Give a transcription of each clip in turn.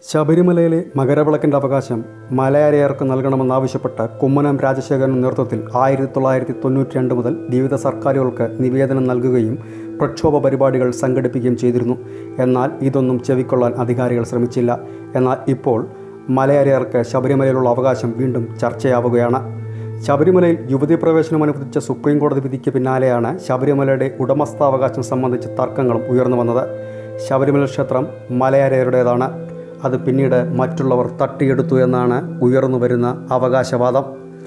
ശബരിമലയിലെ മകരവിളക്കിൻ്റെ അവകാശം മലയാളിയർക്ക് നൽകണമെന്നാവശ്യപ്പെട്ട് കുമ്മനം രാജശേഖരൻ നേതൃത്വത്തിൽ ആയിരത്തി തൊള്ളായിരത്തി തൊണ്ണൂറ്റി രണ്ട് മുതൽ വിവിധ സർക്കാരുകൾക്ക് നിവേദനം നൽകുകയും പ്രക്ഷോഭ പരിപാടികൾ സംഘടിപ്പിക്കുകയും ചെയ്തിരുന്നു എന്നാൽ ഇതൊന്നും ചെവിക്കൊള്ളാൻ അധികാരികൾ ശ്രമിച്ചില്ല എന്നാൽ ഇപ്പോൾ മലയാളിയർക്ക് ശബരിമലയിലുള്ള അവകാശം വീണ്ടും ചർച്ചയാവുകയാണ് ശബരിമലയിൽ യുവതീ പ്രവേശനം അനുവദിച്ച സുപ്രീം കോടതി വിധിക്ക് പിന്നാലെയാണ് ശബരിമലയുടെ ഉടമസ്ഥാവകാശം സംബന്ധിച്ച് തർക്കങ്ങളും ഉയർന്നു വന്നത് ശബരിമല ക്ഷേത്രം മലയാരയരുടേതാണ് അത് പിന്നീട് മറ്റുള്ളവർ തട്ടിയെടുത്തു എന്നാണ് ഉയർന്നു വരുന്ന അവകാശവാദം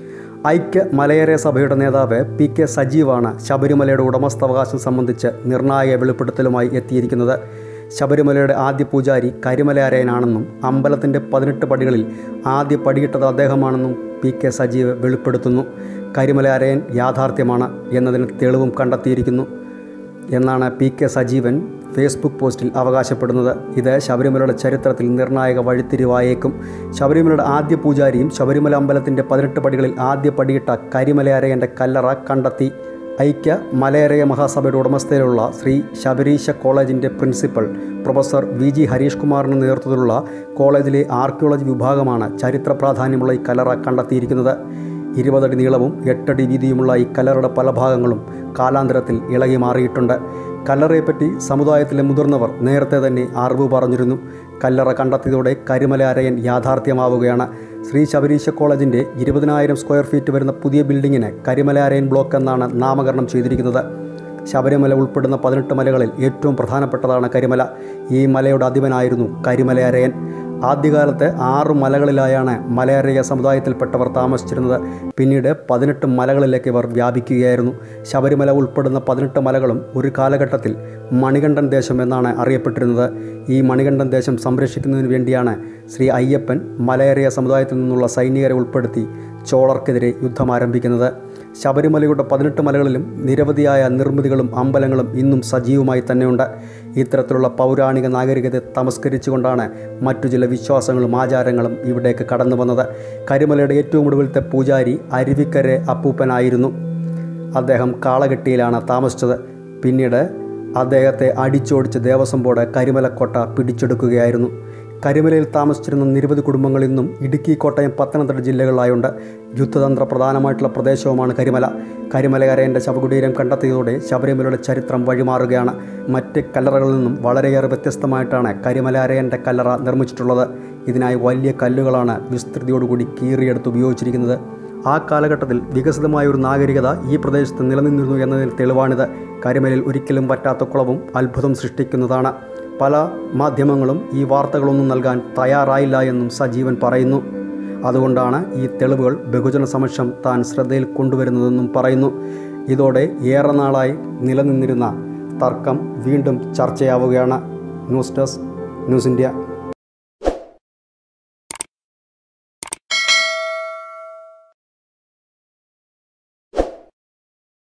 ഐക്യ മലയരയ സഭയുടെ നേതാവ് പി കെ സജീവാണ് ശബരിമലയുടെ ഉടമസ്ഥാവകാശം സംബന്ധിച്ച് നിർണായക വെളിപ്പെടുത്തലുമായി എത്തിയിരിക്കുന്നത് ശബരിമലയുടെ ആദ്യ പൂജാരി കരിമലയാരയനാണെന്നും അമ്പലത്തിൻ്റെ പതിനെട്ട് പടികളിൽ ആദ്യ പടിയിട്ടത് അദ്ദേഹമാണെന്നും പി കെ സജീവ് വെളിപ്പെടുത്തുന്നു കരിമലയാരയൻ യാഥാർത്ഥ്യമാണ് എന്നതിന് തെളിവും കണ്ടെത്തിയിരിക്കുന്നു എന്നാണ് പി കെ സജീവൻ ഫേസ്ബുക്ക് പോസ്റ്റിൽ അവകാശപ്പെടുന്നത് ഇത് ശബരിമലയുടെ ചരിത്രത്തിൽ നിർണായക വഴിത്തിരിവായേക്കും ശബരിമലയുടെ ആദ്യ പൂജാരിയും ശബരിമല അമ്പലത്തിൻ്റെ പതിനെട്ട് പടികളിൽ ആദ്യ പടിയിട്ട കരിമലയാരയൻ്റെ കല്ലറ കണ്ടെത്തി ഐക്യ മലയരയ മഹാസഭയുടെ ഉടമസ്ഥയിലുള്ള ശ്രീ ശബരീശ കോളേജിൻ്റെ principal professor V G Harish കുമാറിൻ്റെ നേതൃത്വത്തിലുള്ള കോളേജിലെ ആർക്കിയോളജി വിഭാഗമാണ് ചരിത്ര പ്രാധാന്യമുള്ള ഈ കല്ലറ കണ്ടെത്തിയിരിക്കുന്നത് ഇരുപതടി നീളവും എട്ടടി വീതിയുമുള്ള ഈ കല്ലറയുടെ പല ഭാഗങ്ങളും കാലാന്തരത്തിൽ ഇളകി മാറിയിട്ടുണ്ട് കല്ലറയെപ്പറ്റി സമുദായത്തിലെ മുതിർന്നവർ നേരത്തെ തന്നെ അറിവ് പറഞ്ഞിരുന്നു കല്ലറ കണ്ടെത്തിയതോടെ കരിമല അരയൻ യാഥാർത്ഥ്യമാവുകയാണ് ശ്രീ ശബരീശ കോളേജിൻ്റെ ഇരുപതിനായിരം സ്ക്വയർ ഫീറ്റ് വരുന്ന പുതിയ ബിൽഡിങ്ങിന് കരിമല അരയൻ ബ്ലോക്ക് എന്നാണ് നാമകരണം ചെയ്തിരിക്കുന്നത് ശബരിമല ഉൾപ്പെടുന്ന പതിനെട്ട് മലകളിൽ ഏറ്റവും പ്രധാനപ്പെട്ടതാണ് കരിമല ഈ മലയുടെ അധിപനായിരുന്നു കരിമല അരയൻ ആദ്യകാലത്ത് ആറ് മലകളിലായാണ് മലയരയ സമുദായത്തിൽപ്പെട്ടവർ താമസിച്ചിരുന്നത് പിന്നീട് പതിനെട്ട് മലകളിലേക്ക് ഇവർ വ്യാപിക്കുകയായിരുന്നു ശബരിമല ഉൾപ്പെടുന്ന പതിനെട്ട് മലകളും ഒരു കാലഘട്ടത്തിൽ മണികണ്ഠൻ ദേശം എന്നാണ് അറിയപ്പെട്ടിരുന്നത് ഈ മണികണ്ഠൻ ദേശം സംരക്ഷിക്കുന്നതിന് വേണ്ടിയാണ് ശ്രീ അയ്യപ്പൻ മലയരയ സമുദായത്തിൽ നിന്നുള്ള സൈനികരെ ഉൾപ്പെടുത്തി ചോളർക്കെതിരെ യുദ്ധം ആരംഭിക്കുന്നത് ശബരിമലയുടെ പതിനെട്ട് മലകളിലും നിരവധിയായ നിർമ്മിതികളും അമ്പലങ്ങളും ഇന്നും സജീവമായി തന്നെയുണ്ട് ഇത്തരത്തിലുള്ള പൗരാണിക നാഗരികതയെ തമസ്കരിച്ചുകൊണ്ടാണ് മറ്റു ചില വിശ്വാസങ്ങളും ആചാരങ്ങളും ഇവിടേക്ക് കടന്നു വന്നത് കരിമലയുടെ ഏറ്റവും ഒടുവിലത്തെ പൂജാരി അരുവിക്കരെ അപ്പൂപ്പനായിരുന്നു അദ്ദേഹം കാളകെട്ടിയിലാണ് താമസിച്ചത് പിന്നീട് അദ്ദേഹത്തെ അടിച്ചോടിച്ച് ദേവസ്വം ബോർഡ് കരിമലക്കോട്ട പിടിച്ചെടുക്കുകയായിരുന്നു കരിമലയിൽ താമസിച്ചിരുന്ന നിരവധി കുടുംബങ്ങൾ ഇന്നും ഇടുക്കി കോട്ടയം പത്തനംതിട്ട ജില്ലകളിലായുണ്ട് യുദ്ധതന്ത്ര പ്രധാനമായിട്ടുള്ള പ്രദേശവുമാണ് കരിമല കരിമലകരയൻ്റെ ശവകുടീരം കണ്ടെത്തിയതോടെ ശബരിമലയുടെ ചരിത്രം വഴിമാറുകയാണ് മറ്റ് കല്ലറകളിൽ നിന്നും വളരെയേറെ വ്യത്യസ്തമായിട്ടാണ് കരിമലയരയൻ്റെ കല്ലറ നിർമ്മിച്ചിട്ടുള്ളത് ഇതിനായി വലിയ കല്ലുകളാണ് വിസ്തൃതിയോടുകൂടി കീറിയെടുത്ത് ഉപയോഗിച്ചിരിക്കുന്നത് ആ കാലഘട്ടത്തിൽ വികസിതമായ ഒരു നാഗരികത ഈ പ്രദേശത്ത് നിലനിന്നിരുന്നു എന്നതിന് തെളിവാണിത് കരിമലയിൽ ഒരിക്കലും പറ്റാത്ത കുളവും അത്ഭുതം സൃഷ്ടിക്കുന്നതാണ് പല മാധ്യമങ്ങളും ഈ വാർത്തകളൊന്നും നൽകാൻ തയ്യാറായില്ല എന്നും സജീവൻ പറയുന്നു അതുകൊണ്ടാണ് ഈ തെളിവുകൾ ബഹുജന സമക്ഷം താൻ ശ്രദ്ധയിൽ കൊണ്ടുവരുന്നതെന്നും പറയുന്നു ഇതോടെ ഏറെ നാളായി നിലനിന്നിരുന്ന തർക്കം വീണ്ടും ചർച്ചയാവുകയാണ് ന്യൂസ് ഡെസ്ക് ന്യൂസ് ഇന്ത്യ